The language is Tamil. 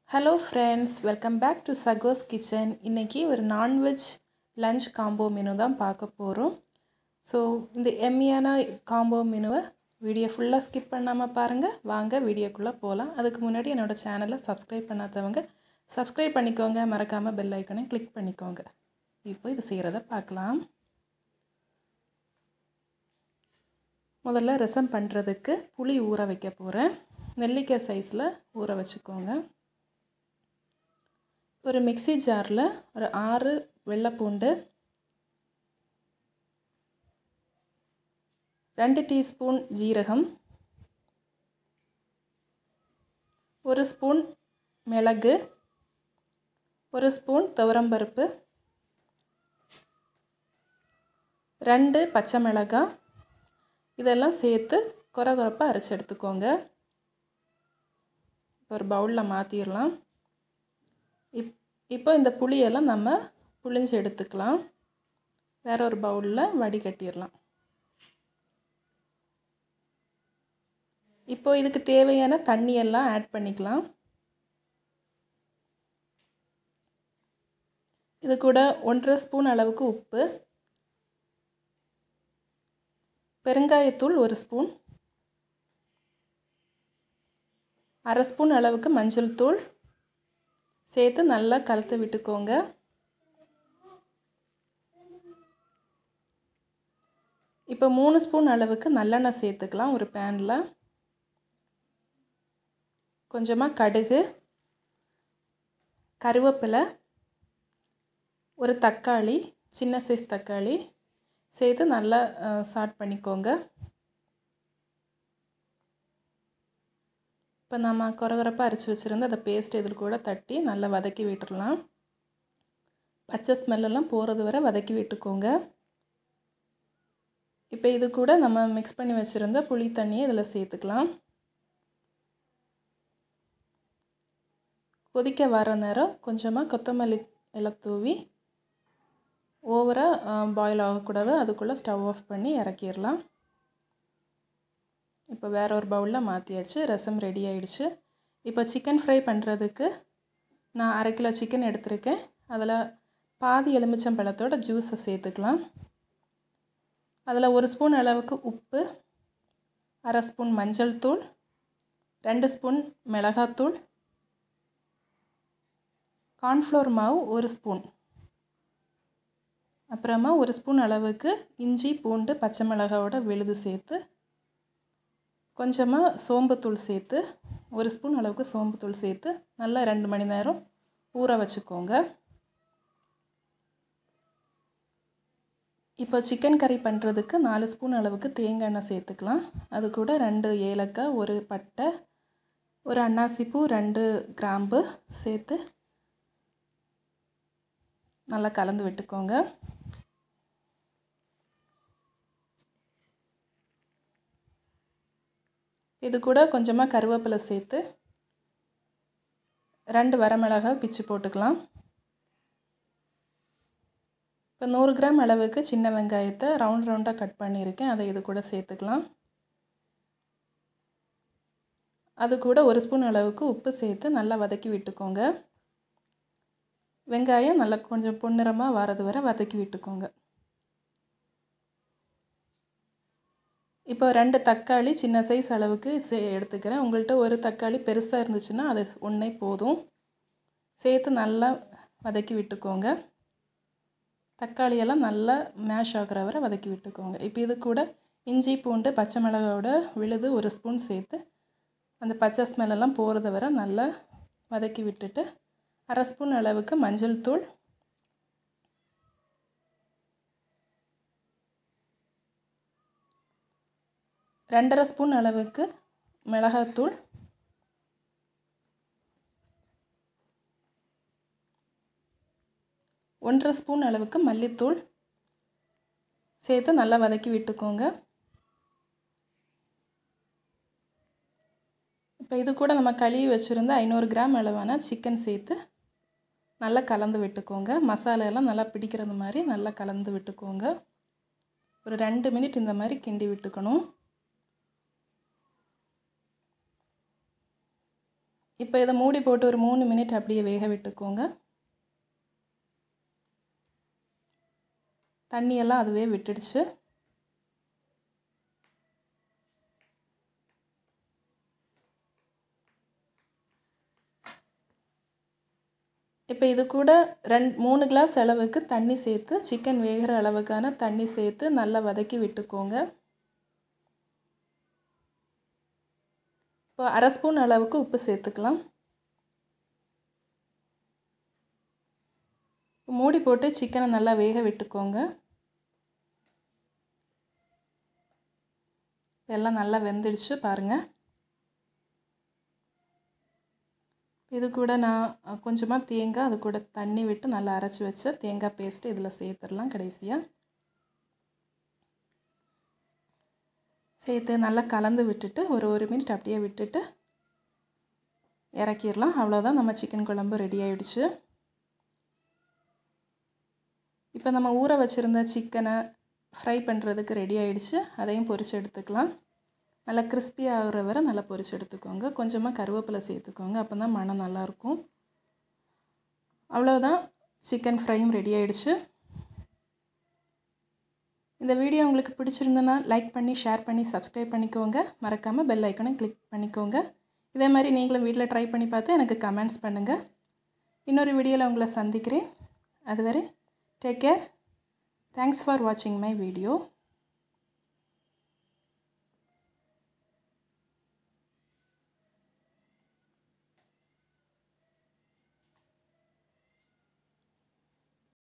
hello friends welcome back to சகோஸ் கிச்சன் இன்றைக்கி ஒரு நான்வெஜ் லஞ்ச் காம்போ மெனு தான் பார்க்க போகிறோம் ஸோ இந்த எம்மியான காம்போ மெனுவை வீடியோ ஃபுல்லாக ஸ்கிப் பண்ணாமல் பாருங்கள் வாங்க வீடியோக்குள்ளே போகலாம் அதுக்கு முன்னாடி என்னோடய சேனலை சப்ஸ்கிரைப் பண்ணாதவங்க சப்ஸ்கிரைப் பண்ணிக்கோங்க மறக்காமல் பெல் ஐக்கனை கிளிக் பண்ணிக்கோங்க இப்போ இது செய்கிறத பார்க்கலாம் முதல்ல ரசம் பண்ணுறதுக்கு புளி ஊற வைக்க போகிறேன் நெல்லிக்காய் சைஸில் ஊற வச்சுக்கோங்க ஒரு மிக்சி ஜாரில் ஒரு ஆறு வெள்ளைப்பூண்டு ரெண்டு டீஸ்பூன் ஜீரகம் ஒரு ஸ்பூன் மிளகு ஒரு ஸ்பூன் துவரம்பருப்பு ரெண்டு பச்சை மிளகாய் இதெல்லாம் சேர்த்து குறை குறைப்பாக அரைச்சி எடுத்துக்கோங்க ஒரு பவுலில் மாற்றிடலாம் இப் இப்போ இந்த புளியெல்லாம் நம்ம புளிஞ்சு எடுத்துக்கலாம் வேற ஒரு பவுலில் வடிகட்டிடலாம் இப்போ இதுக்கு தேவையான தண்ணியெல்லாம் ஆட் பண்ணிக்கலாம் இது கூட ஒன்றரை ஸ்பூன் அளவுக்கு உப்பு பெருங்காயத்தூள் ஒரு ஸ்பூன் அரை ஸ்பூன் அளவுக்கு மஞ்சள் தூள் சேர்த்து நல்லா கலத்து விட்டுக்கோங்க இப்போ மூணு ஸ்பூன் அளவுக்கு நல்லெண்ணெய் சேர்த்துக்கலாம் ஒரு பேனில் கொஞ்சமாக கடுகு கருவேப்பிலை ஒரு தக்காளி சின்ன சைஸ் தக்காளி சேர்த்து நல்லா சாட் பண்ணிக்கோங்க இப்போ நம்ம குறகுறப்பாக அரைச்சி வச்சுருந்து அதை பேஸ்ட் இதில் கூட தட்டி நல்லா வதக்கி விட்டுடலாம் பச்சை ஸ்மெல்லெல்லாம் போகிறது வரை வதக்கி விட்டுக்கோங்க இப்போ இது கூட நம்ம மிக்ஸ் பண்ணி வச்சுருந்த புளி தண்ணியை இதில் சேர்த்துக்கலாம் கொதிக்க வர நேரம் கொஞ்சமாக கொத்தமல்லி இலை தூவி ஓவராக பாயில் ஆகக்கூடாது அதுக்குள்ளே ஸ்டவ் ஆஃப் பண்ணி இறக்கிடலாம் இப்போ வேற ஒரு பவுலில் மாற்றியாச்சு ரசம் ரெடி ஆயிடுச்சு இப்போ சிக்கன் ஃப்ரை பண்ணுறதுக்கு நான் அரை கிலோ சிக்கன் எடுத்திருக்கேன் அதில் பாதி எலுமிச்சம்பழத்தோட ஜூஸை சேர்த்துக்கலாம் அதில் ஒரு ஸ்பூன் அளவுக்கு உப்பு அரை ஸ்பூன் மஞ்சள் தூள் ரெண்டு ஸ்பூன் மிளகாத்தூள் கார்ன்ஃப்ளவர் மாவு ஒரு ஸ்பூன் அப்புறமா ஒரு ஸ்பூன் அளவுக்கு இஞ்சி பூண்டு பச்சை மிளகாவோட விழுது சேர்த்து கொஞ்சமாக சோம்புத்தூள் சேர்த்து ஒரு ஸ்பூன் அளவுக்கு சோம்புத்தூள் சேர்த்து நல்லா ரெண்டு மணி நேரம் ஊற வச்சுக்கோங்க இப்போ சிக்கன் கறி பண்ணுறதுக்கு நாலு ஸ்பூன் அளவுக்கு தேங்காய் எண்ணெய் சேர்த்துக்கலாம் அது கூட ரெண்டு ஏலக்காய் ஒரு பட்டை ஒரு அன்னாசிப்பூ ரெண்டு கிராம்பு சேர்த்து நல்லா கலந்து விட்டுக்கோங்க இது கூட கொஞ்சமாக கருவேப்பிலை சேர்த்து ரெண்டு வரமிளகாய் பிச்சு போட்டுக்கலாம் இப்போ நூறு கிராம் அளவுக்கு சின்ன வெங்காயத்தை ரவுண்ட் ரவுண்டாக கட் பண்ணியிருக்கேன் அதை இது கூட சேர்த்துக்கலாம் அது கூட ஒரு ஸ்பூன் அளவுக்கு உப்பு சேர்த்து நல்லா வதக்கி விட்டுக்கோங்க வெங்காயம் நல்லா கொஞ்சம் பொன்னிறமாக வரது வரை வதக்கி விட்டுக்கோங்க இப்போ ரெண்டு தக்காளி சின்ன சைஸ் அளவுக்கு சே எடுத்துக்கிறேன் உங்கள்கிட்ட ஒரு தக்காளி பெருசாக இருந்துச்சுன்னா அது ஒன்றே போதும் சேர்த்து நல்லா வதக்கி விட்டுக்கோங்க தக்காளியெல்லாம் நல்லா மேஷ் ஆகிற வரை வதக்கி விட்டுக்கோங்க இப்போ இது கூட இஞ்சி பூண்டு பச்சை மிளகாவோட விழுது ஒரு ஸ்பூன் சேர்த்து அந்த பச்சை ஸ்மெல்லெல்லாம் போகிறது வரை நல்லா வதக்கி விட்டுட்டு அரை ஸ்பூன் அளவுக்கு மஞ்சள் தூள் ரெண்டரை ஸ்பூன் அளவுக்கு மிளகாத்தூள் ஒன்றரை ஸ்பூன் அளவுக்கு மல்லித்தூள் சேர்த்து நல்லா வதக்கி விட்டுக்கோங்க இப்போ இது கூட நம்ம கழுவி வச்சுருந்த ஐநூறு கிராம் அளவான சிக்கன் சேர்த்து நல்லா கலந்து விட்டுக்கோங்க மசாலா எல்லாம் நல்லா பிடிக்கிறது மாதிரி நல்லா கலந்து விட்டுக்கோங்க ஒரு ரெண்டு மினிட் இந்த மாதிரி கிண்டி விட்டுக்கணும் இப்போ இதை மூடி போட்டு ஒரு மூணு மினிட் அப்படியே வேக விட்டுக்கோங்க தண்ணியெல்லாம் அதுவே விட்டுடுச்சு இப்போ இது கூட ரெண்டு மூணு கிளாஸ் அளவுக்கு தண்ணி சேர்த்து சிக்கன் வேகிற அளவுக்கான தண்ணி சேர்த்து நல்லா வதக்கி விட்டுக்கோங்க இப்போ அரை ஸ்பூன் அளவுக்கு உப்பு சேர்த்துக்கலாம் மூடி போட்டு சிக்கனை நல்லா வேக விட்டுக்கோங்க எல்லாம் நல்லா வெந்துடுச்சு பாருங்கள் இது கூட நான் கொஞ்சமாக தேங்காய் அது கூட தண்ணி விட்டு நல்லா அரைச்சி வச்ச தேங்காய் பேஸ்ட்டு இதில் சேர்த்துடலாம் கடைசியாக சேர்த்து நல்லா கலந்து விட்டுட்டு ஒரு ஒரு மினிட் அப்படியே விட்டுட்டு இறக்கிடலாம் அவ்வளோதான் நம்ம சிக்கன் குழம்பு ரெடி ஆகிடுச்சு இப்போ நம்ம ஊற வச்சுருந்த சிக்கனை ஃப்ரை பண்ணுறதுக்கு ரெடி ஆகிடுச்சு அதையும் பொரித்து எடுத்துக்கலாம் நல்லா கிறிஸ்பி ஆகிற வரை நல்லா பொரிச்சு எடுத்துக்கோங்க கொஞ்சமாக கருவேப்பிலை சேர்த்துக்கோங்க அப்போ தான் மனம் நல்லாயிருக்கும் அவ்வளோதான் சிக்கன் ஃப்ரையும் ரெடி ஆகிடுச்சு இந்த வீடியோ உங்களுக்கு பிடிச்சிருந்தனா லைக் பண்ணி ஷேர் பண்ணி சப்ஸ்கிரைப் பண்ணிக்கோங்க மறக்காமல் பெல் ஐக்கனை கிளிக் பண்ணிக்கோங்க இதே மாதிரி நீங்களும் வீட்டில் ட்ரை பண்ணி பார்த்து எனக்கு கமெண்ட்ஸ் பண்ணுங்கள் இன்னொரு வீடியோவில் உங்களை சந்திக்கிறேன் அதுவரை டேக் கேர் தேங்க்ஸ் ஃபார் வாட்சிங் மை வீடியோ